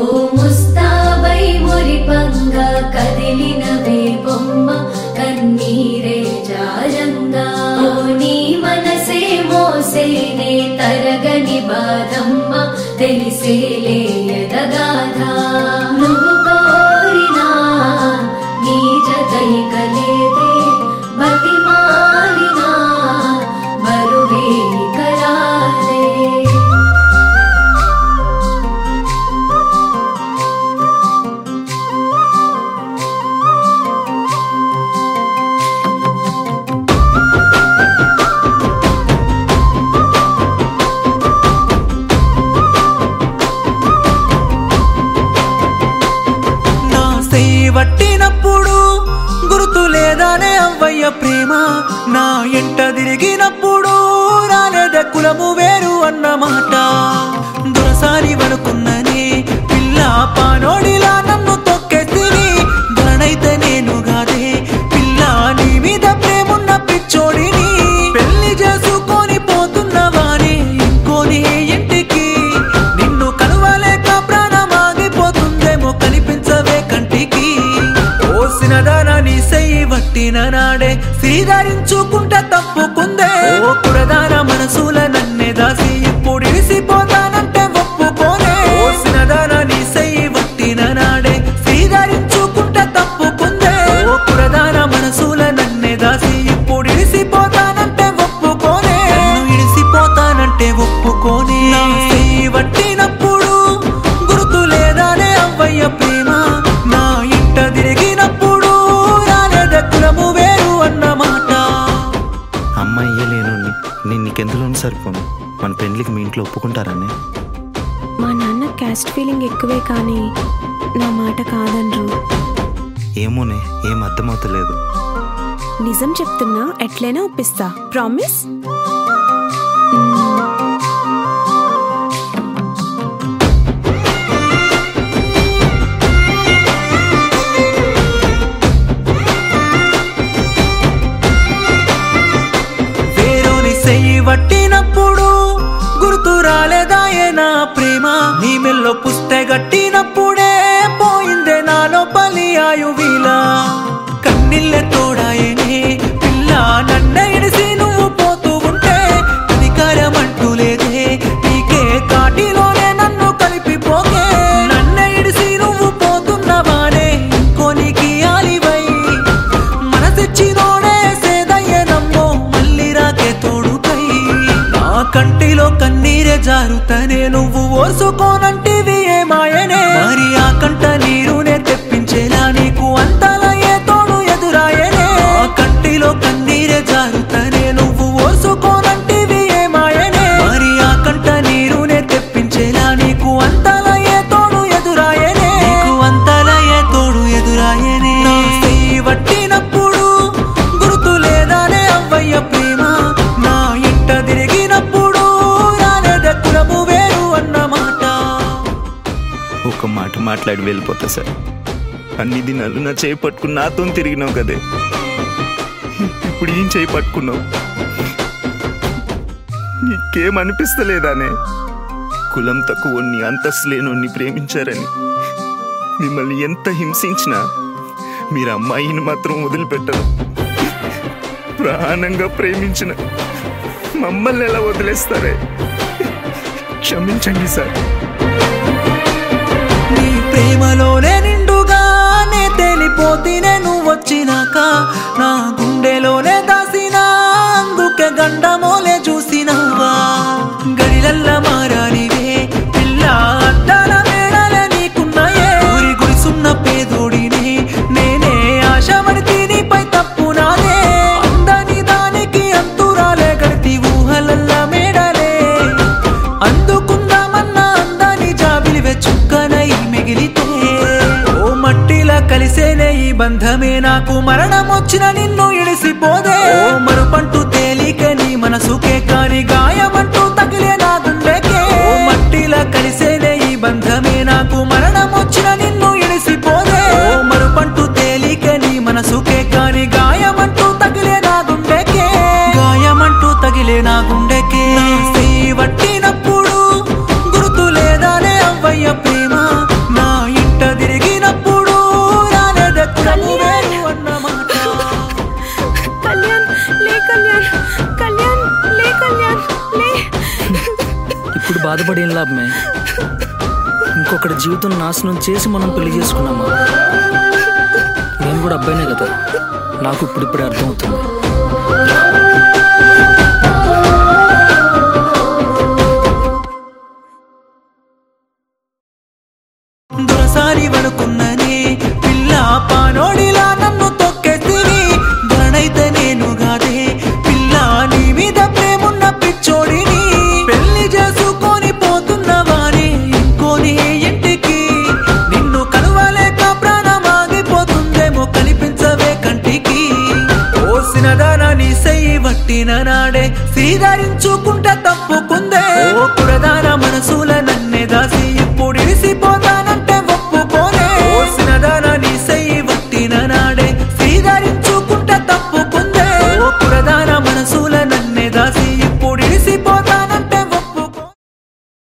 ముస్తాబై మురిపంగా కదిలినవే బొమ్మ కన్నీరే జారంగా ఓ నీ మనసే మోసేనే తరగని బాధమ్మ తెలిసేలే ఎదగాథ నువ్వు కోరినా నీ జతైక లేదే బతిమాలినా బరువే కరాలే నా సెయ్యి పట్టినప్పుడు గుర్తు లేదానే అవ్వయ్య ప్రేమ నా ఎంట తిరిగినప్పుడు రాలేద కులము వేరు అన్నమాట దొరసారి వనుకున్ననే పిల్ల పానోడిలా నన్ను తొక్కేసిని దొరనైతే నేను కాదే పిల్ల నీ మీద ప్రేమున్న పిచ్చోడిని పెళ్లి చేసుకొని పోతున్నవానే ఇంకోని ఇంటికి నిన్ను కలవలేక ప్రాణమాగిపోతుందేమో కనిపించవే కంటికి ఓసినదానా నీ సెయ్యి వట్టిన నాడే శ్రీధరించుకుంటా తప్పుకుందే ఓ కురదాన మనసుల నన్నే దాసి ఇప్పుడు ఇరిసిపోతానంటే ఒప్పుకోనే ఓసినదానా నీ సెయ్యి వట్టిన నాడే శ్రీధరించుకుంటా తప్పుకుందే ఓ కురదాన మనసుల నన్నే దాసి ఇప్పుడు ఇరిసిపోతానంటే ఒప్పుకోనే నన్ను ఇడిసిపోతానంటే ఒప్పుకోనే నా చెయ్యి పట్టినప్పుడు గుర్తు లేదానే అవ్వయ్య ప్రేమ నా ఇంట తిరిగినప్పుడు రాలేద కులము వేరు అన్నమాట అమ్మాయి లేను నేను నీకెందులోని సరిపోను మన పెళ్లికి మీ ఇంట్లో ఒప్పుకుంటారనే మా నాన్న క్యాస్ట్ ఫీలింగ్ ఎక్కువే కానీ నా మాట కాదనరు ఏమోనే ఏం అర్థమవుతలేదు నిజం చెప్తున్నా ఎట్లయినా ఒప్పిస్తా ప్రామిస్ వేరుని సెయ్యి పట్టినప్పుడు గుర్తు రాలేదాయే నా ప్రేమ నీ మెల్లో పుస్తే గట్టినప్పుడే పోయిందే నాలో పలి ఆయువిలా కన్నీళ్ళే తోడాయనే పిల్ల నన్నే ఇడిసి నువ్వు పోతూ ఉంటే అధికారం అంటూ లేదే నీకే కాటిలోనే నన్ను కలిపిపోకే నన్నే ఇడిసి నువ్వు పోతున్నవానే ఇంకోనికి ఆలివై మనసిచ్చినోడే సేదయ్యనమ్మో మళ్ళీ రాకే తోడుకై నా కంటిలో కన్నీరే జారుతనే నువ్వు ఓసుకోనంటివి ఏ మాయనే మరి ఆ కంట నీరునే తెప్పించేలా నీకు అంతలా ఏ తోడు ఎదురాయనే ఆ కంటిలో కన్నీరే జారుతనే నువ్వు ఓసుకోనంటివి ఏ మాయనే మరి ఆ కంట నీరునే తెప్పించేలా నీకు అంతలా ఏ తోడు ఎదురాయనే నీకు అంతలా ఏ తోడు ఎదురాయనే నా చెయ్యి పట్టినప్పుడు గుర్తు లేదానే అవ్వయ్య ప్రేమ నా ఇంట తిరిగినప్పుడు రాలేద కులము వేరు అన్నమాట ఒక మాట మాట్లాడి వెళ్ళిపోతా సార్ అన్ని దినాలు నా చేయి పట్టుకుని నాతో తిరిగినావు కదే ఇప్పుడు ఏం చేయి పట్టుకున్నావు నీకేం అనిపిస్తలేదానే కులం తక్కువని అంతస్తు లేనోన్ని ప్రేమించారని మిమ్మల్ని ఎంత హింసించినా మీరు అమ్మాయిని మాత్రం వదిలిపెట్టరు ప్రాణంగా ప్రేమించిన మమ్మల్ని ఎలా వదిలేస్తారే క్షమించండి సార్ నీ ప్రేమలోనే నిండుగా నే తేలిపోతేనే నువ్వు వచ్చినాక నా గుండెలోనే దాసినా అందుకే గండమోలే చూసినావా గడిలల్ల మారానివే పిల్ల అడ్డాల మేడలే నీకున్నాయే ఊరి గురిసున్న పేదోడినే నేనే ఆశపడితే నీపై తప్పు నాదే అందని దానికి అంతురాలే గడితి ఊహలల్ల మేడలే అందుకుందామన్న అందాన్ని జాబిలివే చుక్కనై మిగిలితే ఓ మట్టిలా కలిసేనే ఈ బంధమే నాకు మరణం వచ్చిన నిన్ను ఇడిసిపోదే ఓ మరుపంటూ తేలిక నీ మనసుకే కాని గాయమంటూ తగిలే నా గుండెకే ఓ మట్టిలా కలిసేనే ఈ బంధమే నాకు మరణం వచ్చిన నిన్ను ఇడిసిపోదే ఓ మరుపంటూ తేలిక నీ మనసుకే కాని గాయమంటూ తగిలే నా గుండెకే గాయమంటూ తగిలే నా గుండెకే నా చెయ్యి పట్టినప్పుడు గుర్తు లేదానే అవ్వయ్య ప్రేమ నా బాధపడి ఏం లాభమే ఇంకొకటి జీవితం నాశనం చేసి మనం పెళ్లి చేసుకున్నామా నేను కూడా అబ్బాయినే కదా నాకు ఇప్పుడిప్పుడే అర్థమవుతుంది దొరసారి వనుకున్ననే పిల్ల పానోడిలా నన్ను తొక్కేసివి దొరనైతే నేను గాదే పిల్ల నీ మీద ప్రేమున్న పిచ్చోడిని పెళ్లి చేసుకొని పోతున్నవాని ఇంకోని ఇంటికి నిన్ను కలవలేక ప్రాణమాగిపోతుందేమో కనిపించవే కంటికి ఓసిన దానాన్ని సెయ్యి వట్టిన నాడే శ్రీధరించుకుంట తప్పుకుందే ఓ పురదాన మనసుల నన్నె దాసి